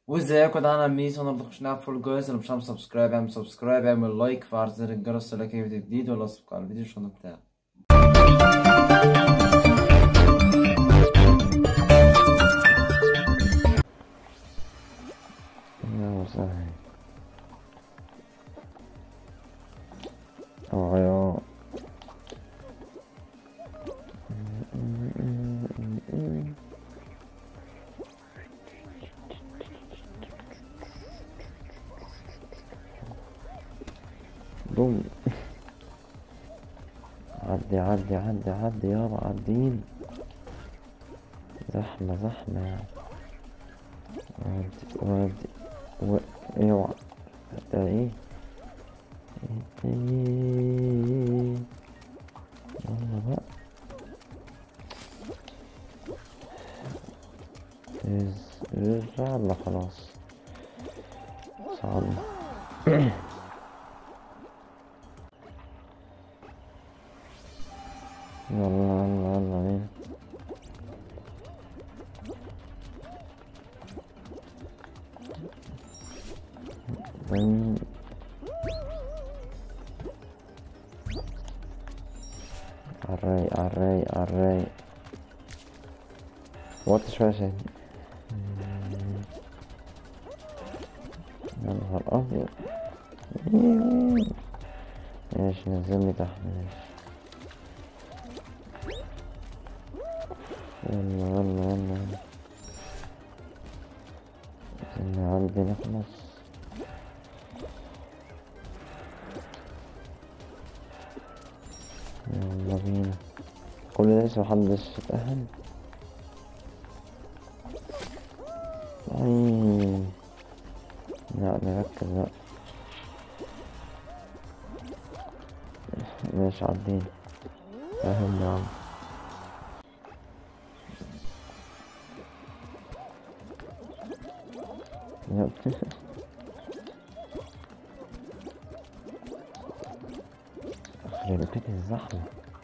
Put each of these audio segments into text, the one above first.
وازيكم ده انا ميس وانا نخش نلعب فول جايز اللي مش عامل سبسكرايب اعمل سبسكرايب اعمل لايك فعل زر الجرس لك اي فيديو جديد ولا اصبح على الفيديو الشنط بتاعي يا مسهل اه يا بوم عدي عدي عدي عدي يابا عدين زحمة زحمة ودي ودي و... اوعى ده ايه إيه. يلا بقى إز ارجع يلا خلاص صعبنا يلا يلا يلا بينا بن عالرايق عالرايق عالرايق وطي شوية عشان يا نهار أبيض ماشي نزلني تحت ماشي يلا يلا يلا يلا عايزين قلبي نخلص يلا بينا كل ده لسه محدش اتأهل أي لا نركز بقى ماشي عدين فاهم يا عم يلا يخرب بيت الزحمة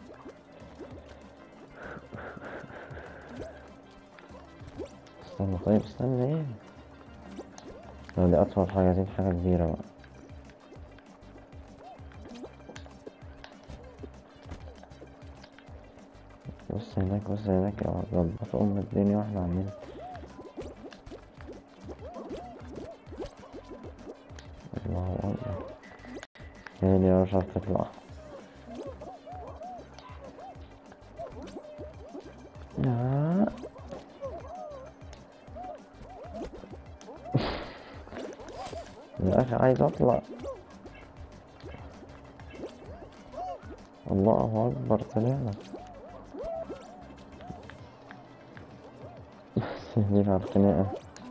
استنى طيب استنى ايه لو دي أطول حاجة دي حاجة كبيرة بقى بص هناك بص هناك يا ظبط أم الدنيا واحنا عاملين الله أكبر يعني يا مش عارف تطلع لا يا أخي عايز أطلع الله أكبر طلعنا دي على الخناقة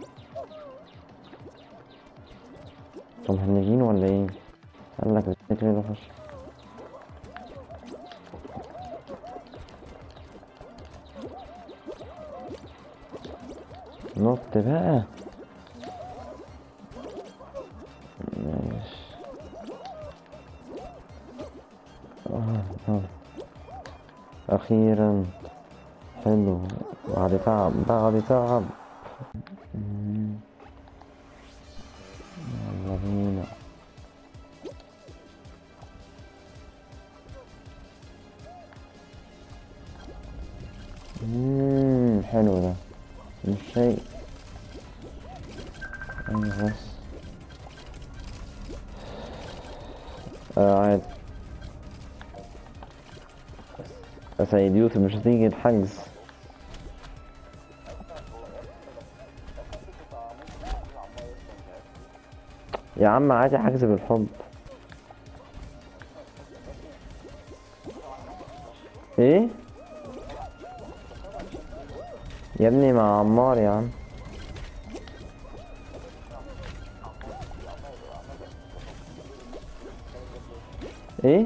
طب هنجين ولا ايه؟ قال لك ازاي كده خش نط بقى ماشي آه آه. أخيرا حلو بعد تعب بعد تعب مم. يلا بينا مم، حلو ده مش شيء ايوه بس آه عادي يا سيد يوسف مش هتيجي الحجز يا عم عادي حجز بالحب ايه يا ابني مع عمار يا عم ايه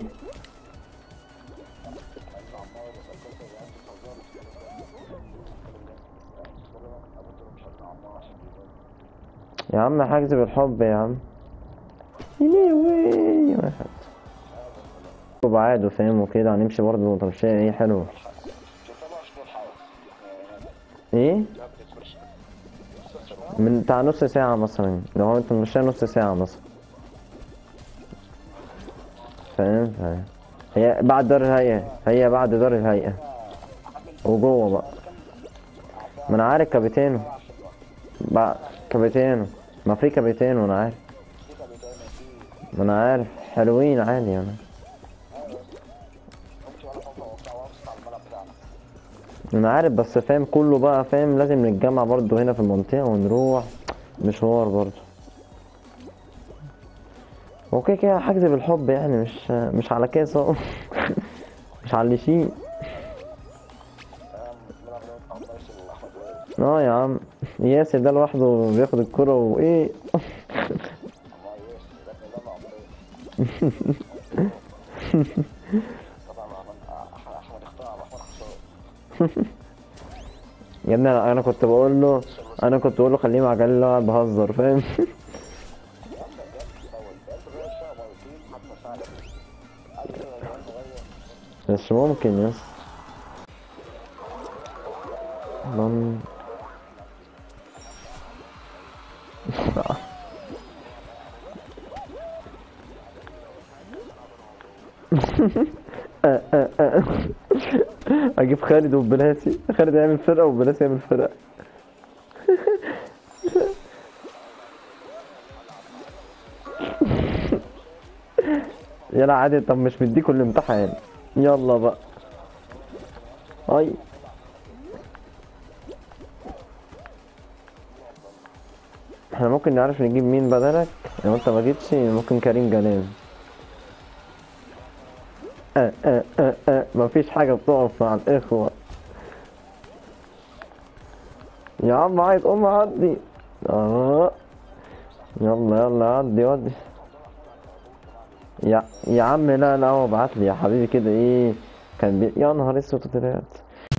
يا عم حجز بالحب يا عم يليوي واحد وبعاد وفاهم وكده هنمشي برضه تمشية ايه حلوة ايه من بتاع نص ساعة مثلا لو هو انت مش نص ساعة مثلا فاهم فاهم هي بعد دار الهيئة هي بعد دار الهيئة وجوه بقى ما انا عارف كابيتانو بقى كابيتانو ما في كابيتانو انا عارف ما انا عارف حلوين عادي انا انا عارف بس فاهم كله بقى فاهم لازم نتجمع برضو هنا في المنطقة ونروح مشوار برضو هو كده كده حجز بالحب يعني مش مش على كاس اهو مش على اللي شيء اه يا عم ياسر ده لوحده بياخد الكرة وايه يا ابني انا أنا كنت بقول له انا كنت بقول له خليه مع جلال اللي هو بهزر فاهم مش ممكن يس من اجيب خالد وبلاسي خالد يعمل فرقه وبلاسي يعمل فرقه يلا عادي طب مش مديكوا الامتحان يلا بقى اي احنا ممكن نعرف نجيب مين بدلك لو انت ما جيتش ممكن كريم جلال اه اه اه اه مفيش حاجة بتقف مع الإخوة يا عم عايز قوم عدي اه يلا يلا عدي ودي يا يا عم لا لا هو بعت لي يا حبيبي كده ايه كان بي... يا نهار اسود طلعت